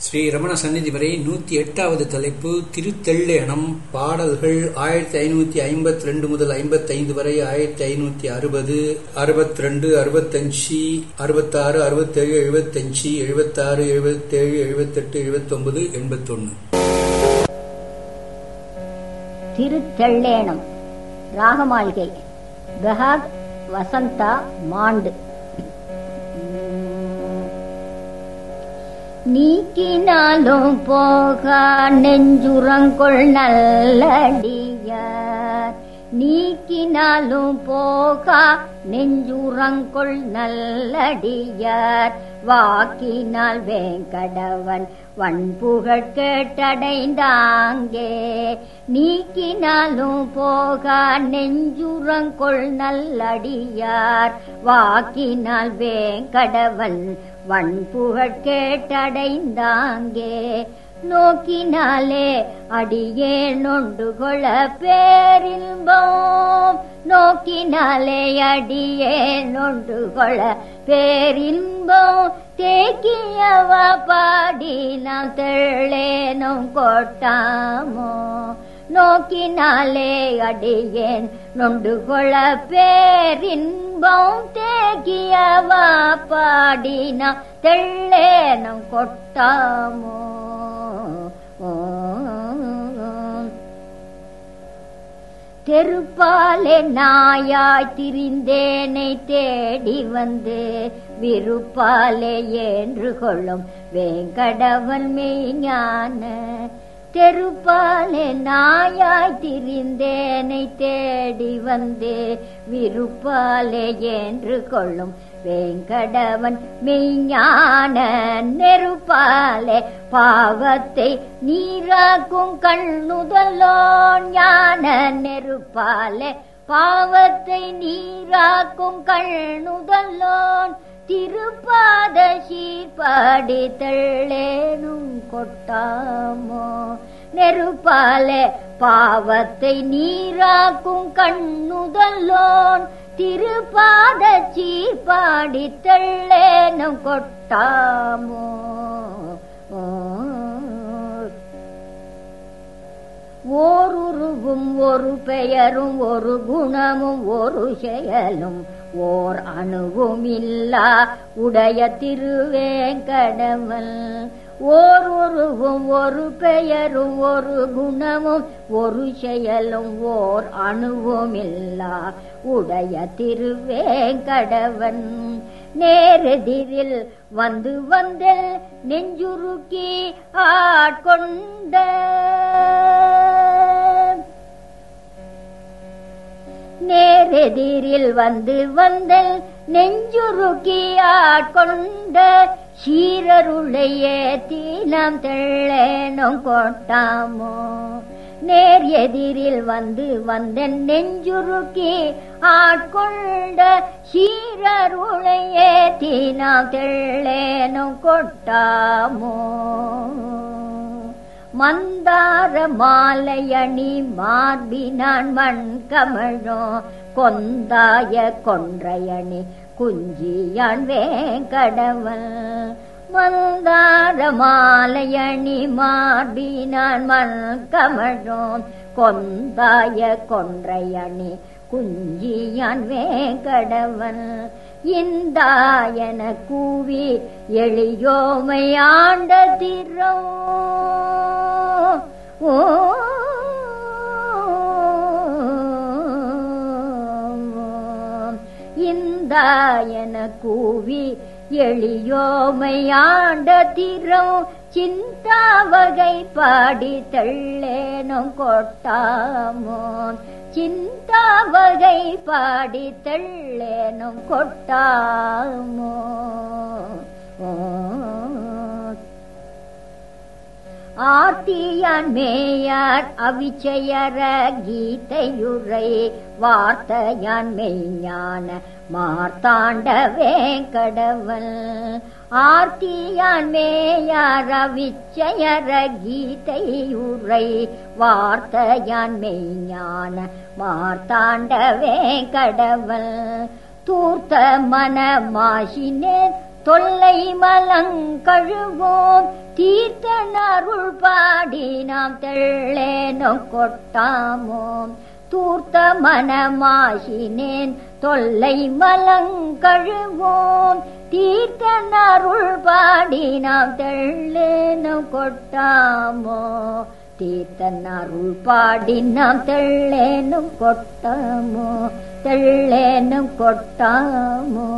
ஸ்ரீ ரமண சந்நிதி வரை நூத்தி எட்டாவது தலைப்பு திருத்தெள்ளேனம் பாடல்கள் ஆயிரத்தி ஐநூத்தி ஐம்பத்தி ரெண்டு முதல் ஐம்பத்தி ஐந்து வரை ஆயிரத்தி ஐநூத்தி அறுபது அறுபத்தி ரெண்டு அறுபத்தஞ்சு அறுபத்தாறு அறுபத்தேழு எழுபத்தஞ்சு எழுபத்தாறு எழுபத்தேழு எழுபத்தெட்டு எழுபத்தொன்பது எண்பத்தொன்னு திருத்தெள்ளேனம் ராகமாளிகை பெஹாக் வசந்தா மாண்டு நீக்கினாலும் போக நெஞ்சுரங்கொள் நல்லடியார் நீக்கினாலும் போக நெஞ்சுரங்கொள் நல்லடியார் வாக்கினால் வேங்கடவன் வன்புகழ் கேட்டடைந்தாங்கே நீக்கினாலும் போக நெஞ்சுரங்கொள் நல்லடியார் வாக்கினால் வேங்கடவன் வன்புகழ் கேட்டடைந்தாங்கே நோக்கினாலே அடியே நொண்டு கொள பேரின்பம் நோக்கினாலே அடியே நொண்டு கொள பேரின்பம் தேக்கியவ பாடி நாம் தெள்ளேனும் கொட்டாமோ நோக்கினாலே அடியேன் நொண்டு கொள பேரின்பம் தேகியவா பாடினா தெள்ளேனம் கொட்டாமோ தெருப்பாலே நாயாய் திரிந்தேனை தேடி வந்து விருப்பாலே என்று கொள்ளும் வேங்கடவன் மெய்ஞான தெருப்பாலே நாயாய் திரிந்தேனை தேடி வந்து விருப்பாலே என்று கொள்ளும் வேங்கடவன் மெய்ஞான நெருப்பாலே பாவத்தை நீராக்கும் கண்ணுதலோன் ஞான நெருப்பாலே பாவத்தை நீராக்கும் கண்ணுதலோன் திருப்பாத சீர்பாடி தள்ளேனும் கொட்டாமோ நெருப்பாலே பாவத்தை நீராக்கும் கண்ணுதலோன் திருப்பாத சீர்பாடி தள்ளேனும் கொட்டாமோ ஓருருவும் ஒரு பெயரும் ஒரு குணமும் ஒரு செயலும் ஓர் அணுவும் இல்லா உடைய திருவேங்கடவல் ஓர் உருவும் ஒரு பெயரும் ஒரு குணமும் ஒரு செயலும் ஓர் அணுவும் இல்லா உடைய திருவேங்கடவன் நேரெதிரில் வந்து வந்து நெஞ்சுருக்கி ஆட்கொண்ட நேரெதிரில் வந்து வந்து நெஞ்சுருக்கி ஆட்கொண்ட சீரருளைய தீனம் தெள்ளேனும் கொட்டாமோ நேர் எதிரில் வந்து வந்த நெஞ்சுருக்கி ஆட்கொண்ட சீரருளைய தீனம் தெள்ளேனும் கொட்டாமோ மந்தார மாலையணி மார்பினான் மண் கமழோ கொந்தாய கொன்றையணி குஞ்சியான் வேங்கடவன் மந்தார மாலையணி மார்பினான் மண் கமழோ கொந்தாய கொன்றையணி குஞ்சியான் வேங்கடவன் இந்தாயன கூவி எளியோமை ஆண்ட திரோ ஓ இந்தாயன கூவி எளியோமை ஆண்ட திரம் சிந்தா வகை பாடி தள்ளேனும் கொட்டாமோ சிந்தா வகை பாடி தள்ளேனும் கொட்டாமோ ஆத்தியான் மேயார் அவிச்சயர கீதையுரை வார்த்தையான் மெய்ஞான மார்த்தாண்ட வேங்கடவன் ஆர்த்தியான் மேயார் அவிச்சயர கீதையுரை வார்த்தையான் மெய்ஞான மார்த்தாண்ட வேங்கடவன் தூர்த்த மன மாசினேன் தொல்லை மலங்கழுவோம் தீர்த்த நாம் தெள்ளேனும் கொட்டாமோ தூர்த்த மனமாசினேன் தொல்லை மலங்கழுவோம் தீர்த்த அருள் பாடி நாம் தெள்ளேனும் கொட்டாமோ தீர்த்தன் அருள் பாடி நாம் தெள்ளேனும் கொட்டாமோ தெள்ளேனும் கொட்டாமோ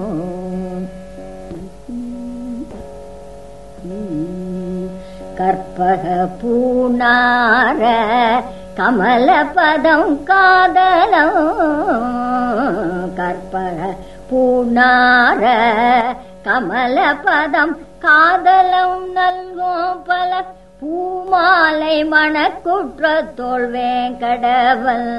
கற்பக பூணார கமல பதம் காதலம் கற்பக பூணார கமல பதம் காதலம் நல்கும் பல பூமாலை மணக்குற்ற தோல் வேங்கடவன்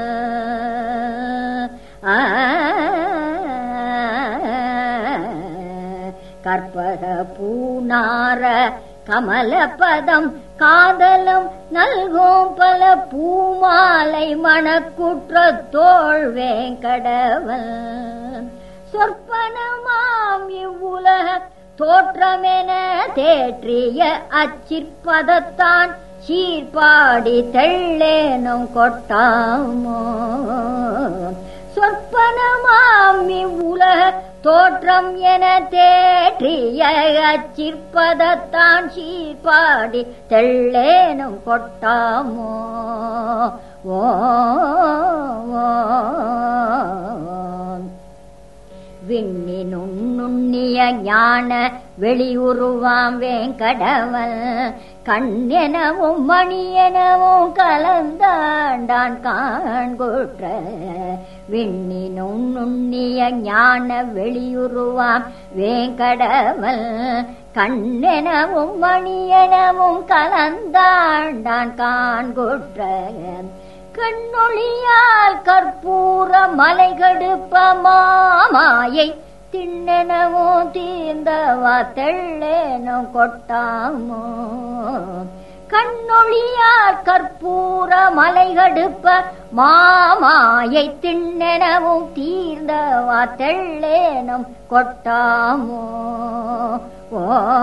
கற்பக பூணார கமல பதம் காதலம் நல்கும் பல பூமாலை மணக்குற்ற தோல் வேங்கடவன் சொற்பனமாம் இவ்வுலக தோற்றமென தேற்றிய அச்சிற்பதத்தான் சீர்பாடி தெள்ளேனும் கொட்டாமோ சொற்பனமாம் இவ்வுலக தோற்றம் என தேற்றிய அச்சிற்பதத்தான் சீர்பாடி தெள்ளேனும் கொட்டாமோ ஓ விண்ணினும் நுண்ணிய ஞான வெளியுருவாம் வேங்கடவன் கண்ணெனவும் மணியெனவும் கலந்தாண்டான் காண்குற்ற விண்ணினும் நுண்ணிய ஞான வெளியுருவாம் வேங்கடவன் கண்ணெனவும் மணியெனவும் கலந்தாண்டான் காண்குற்ற கண்ணொளியால் கற்பூர மலைகடுப்ப மாமாயை திண்ணெனவோ தீர்ந்தவா தெள்ளேனோ கொட்டாமோ கண்ணொளியால் கற்பூர மலைகடுப்ப மாமாயை திண்ணெனவும் தீர்ந்தவா தெள்ளேனம் கொட்டாமோ ஓ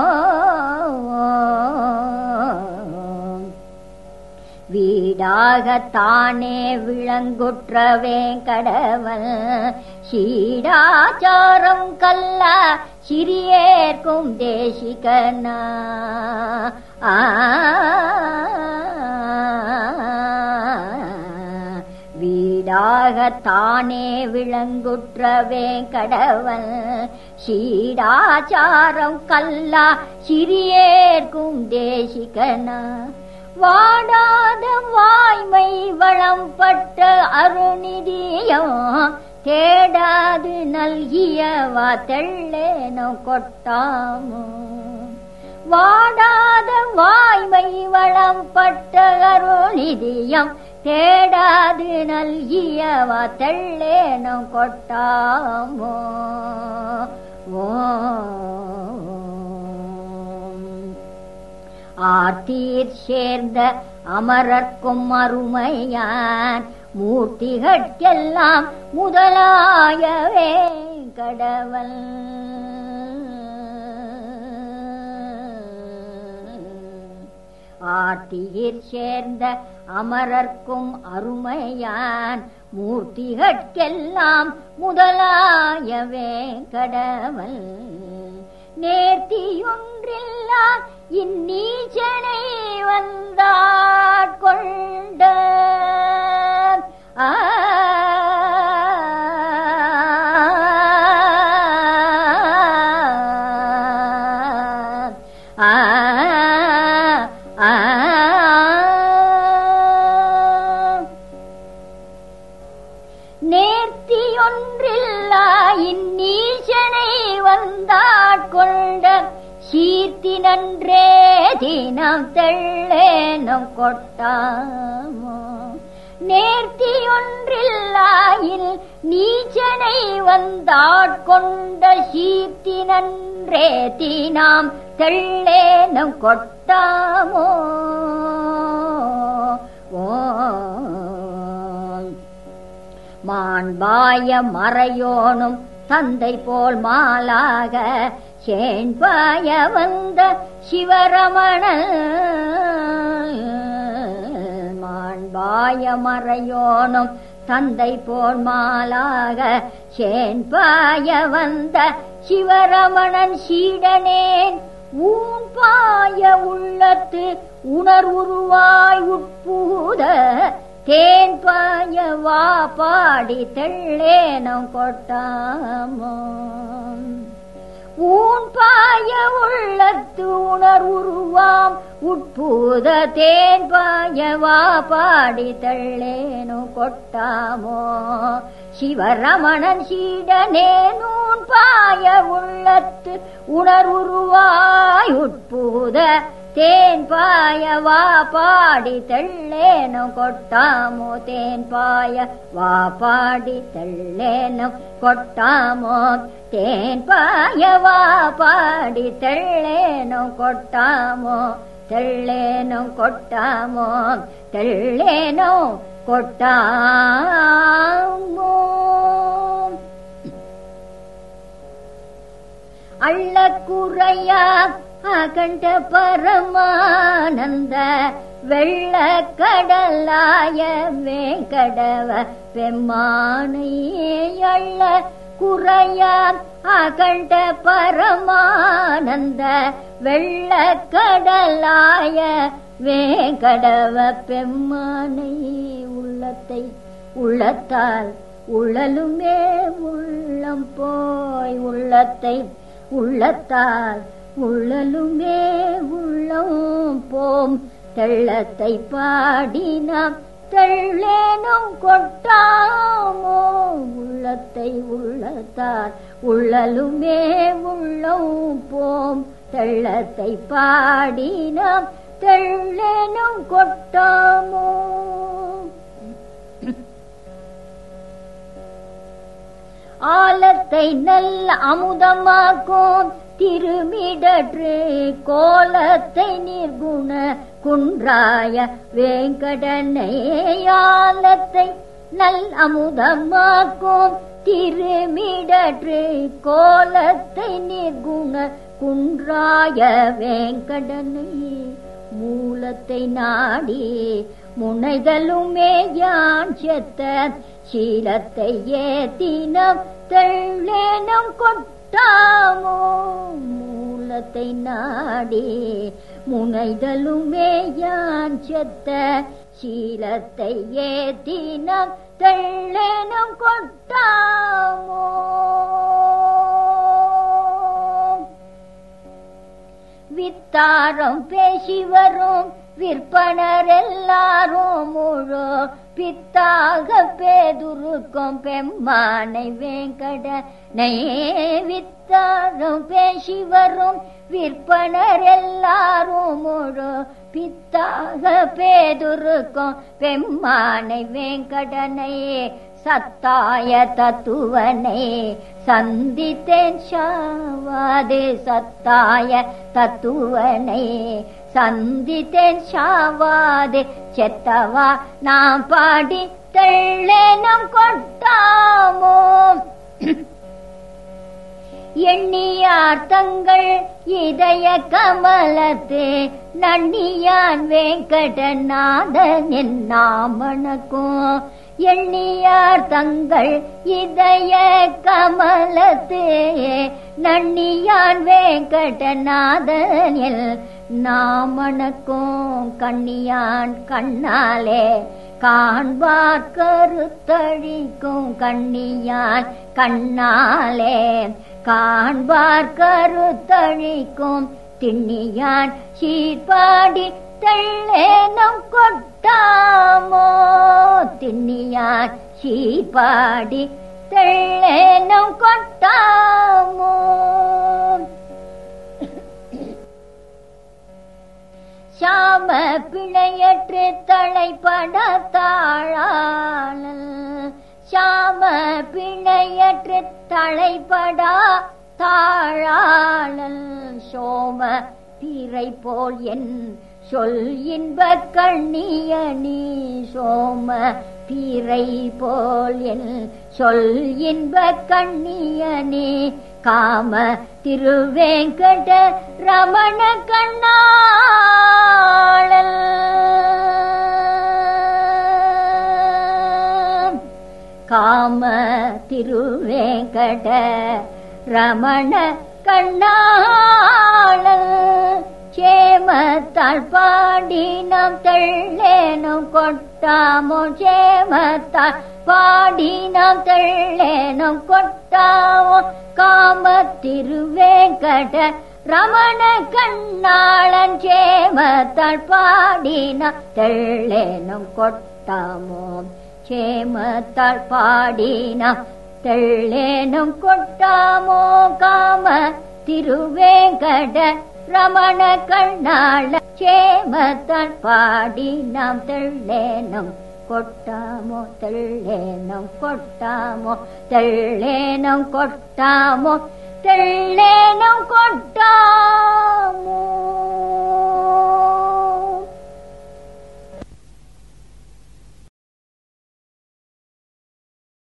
வீடாகத்தானே விளங்குற்ற வேங்கடவன் சீடாச்சாரம் கல்லா சிறியேற்கும் தேசிகனா ஆ வீடாகத்தானே விளங்குற்ற வேங்கடவன் சீடாச்சாரம் கல்லா சிறியேற்கும் தேசிகனா வாடாத வாய்மை வளம் பட்ட அருணிதியம் தேடாது நல்கியவா தெள்ளேனோ கொட்டாமோ வாடாத வாய்மை வளம் பட்ட அருணிதியம் தேடாது நல்கியவா தெள்ளேனோ கொட்டாமோ ஓ ஆர்த்தீர் சேர்ந்த அமரர்க்கும் அருமையான் மூர்த்திகட்கெல்லாம் முதலாயவே கடவல் ஆர்த்தியிற் சேர்ந்த அமரர்க்கும் அருமையான் மூர்த்திகட்கெல்லாம் முதலாயவே கடவல் நேர்த்தியொன்றில்லா இந்நீச்சனை வந்தாட்கொண்ட ஆ ஆ ஆ நேர்த்தியொன்றில்லா இந்நீச்சனை வந்தாட்கொண்ட சீர்த்தி நன்றே தினம் தெள்ளேனம் கொட்டாமோ நேர்த்தி ஒன்றில்லாயில் நீச்சனை வந்தாட்கொண்ட சீர்த்தி நன்றே தீனாம் தெள்ளேனம் கொட்டாமோ ஓ மாண்பாய மறையோனும் தந்தை போல் மாலாக சேண்பாய வந்த சிவரமண பாயமறையோனும் தந்தை போல் மாலாக சேன் பாய வந்த சிவரமணன் சீடனேன் ஊன் பாய உள்ளத்து உணர்வுருவாய் உட்பூத தேன் பாய வா பாடி தெள்ளேனம் கொட்டாமோ ஊன் பாய உள்ளத்து உணர்வுருவாம் உட்பூத தேன் பாய வா பாடி தள்ளேனு கொட்டாமோ சிவரமணன் சீடனே நூன் பாய உள்ளத்து உணர்வுருவாய் உட்பூத தேன் பாய வா பாடி தெள்ளேனு கொட்டாமோ தேன் பாய வா பாடி தெள்ளேனு கொட்டாமோ தேன் பாய வா பாடி தெள்ளேனு கொட்டாமோ தெள்ளேனு கொட்டாமோ தெள்ளேனு கொட்டாமோ அள்ளக்குறையா அகண்ட பரமானந்த வெள்ள கடலாய வேங்கடவ பெம்மானை அள்ள குறையா அகண்ட பரமானந்த வெள்ள கடலாய வேங்கடவ பெம்மானை உள்ளத்தை உள்ளத்தால் உழலுமே உள்ளம் போய் உள்ளத்தை உள்ளத்தால் உள்ளலுமே உள்ளம் போம் தெள்ளத்தை பாடினாம் தெள்ளேனும் கொட்டாமோ உள்ளத்தை உள்ளத்தால் உள்ளலுமே உள்ளம் போம் தெள்ளத்தை பாடினாம் தெள்ளேனும் கொட்டாமோ ஆலத்தை நல்ல அமுதமாக்கும் திருமிடற்று கோலத்தை நிர்குண குன்றாய வேங்கடனை ஆலத்தை நல் அமுதமாக்கும் திருமிடற்று கோலத்தை நிர்குண குன்றாய வேங்கடனை மூலத்தை நாடி முனைதலுமே யான் செத்த சீலத்தை ஏத்தினம் தெள்ளேனம் கொட்டாமோ மூலத்தை நாடி முனைதலுமே யான் செத்த சீலத்தை ஏத்தினம் தெள்ளேனம் கொட்டாமோ வித்தாரம் பேசி வரும் விற்பனர் எல்லாரும் முழு பித்தாக பேதுருக்கும் பெம்மானை வேங்கட வித்தாரம் பேசி வரும் விற்பனர் எல்லாரும் முழு பித்தாக பேதுருக்கும் பெம்மானை வேங்கடனை சத்தாய தத்துவனை சந்தித்தேன் ஷாவாது சத்தாய தத்துவனை சந்தித்தேன் ஷாவாது செத்தவா நாம் பாடி தெள்ளேனம் கொட்டாமோ எண்ணியார் தங்கள் இதய கமலத்து நன்னியான் வேங்கடநாதன் என் நாமனுக்கும் எண்ணியார் தங்கள் இதய கமலத்து நன்னியான் வேங்கடநாதன் எல் நாமனுக்கும் கண்ணியான் கண்ணாலே காண்பார் கருத்தழிக்கும் கண்ணியான் கண்ணாலே காண்பார் கருத்தழிக்கும் திண்ணியான் சீர்பாடி தெள்ளேனம் கொட்டாமோ திண்ணியான் சீர்பாடி தெள்ளேனம் கொட்டாமோ சாம பிழையற்று தலைப்பட தாழாளல் சாம பிழையற்று தலைப்படா தாழாளல் சோம பிறை போல் என் சொல் இன்ப கண்ணியனி சோம பிறை போல் என் சொல் இன்ப கண்ணியனே காம திருவேங்கட ரமண கண்ணாளல் திருவேங்கட ரமண கண்ணாளல் சேமத்தால் பாடி நாம் தெள்ளேனும் கொட்டாமோ சேமத்தால் பாடி நாம் தெள்ளேனும் கொட்டாமோ காம திருவேங்கட ரமண கண்ணாளன் சேமத்தால் பாடினா தெள்ளேனும் கொட்டாமோ சேமத்தால் பாடினா தெள்ளேனும் கொட்டாமோ காம திருவேங்கட ரமண கண்ணாள சேமத்தால் பாடி நாம் தெள்ளேனும் கொட்டாமோ தெள்ளேனம் கொட்டாமோ தெள்ளேனம் கொட்டாமோ தெள்ளேனம் கொட்டாமோ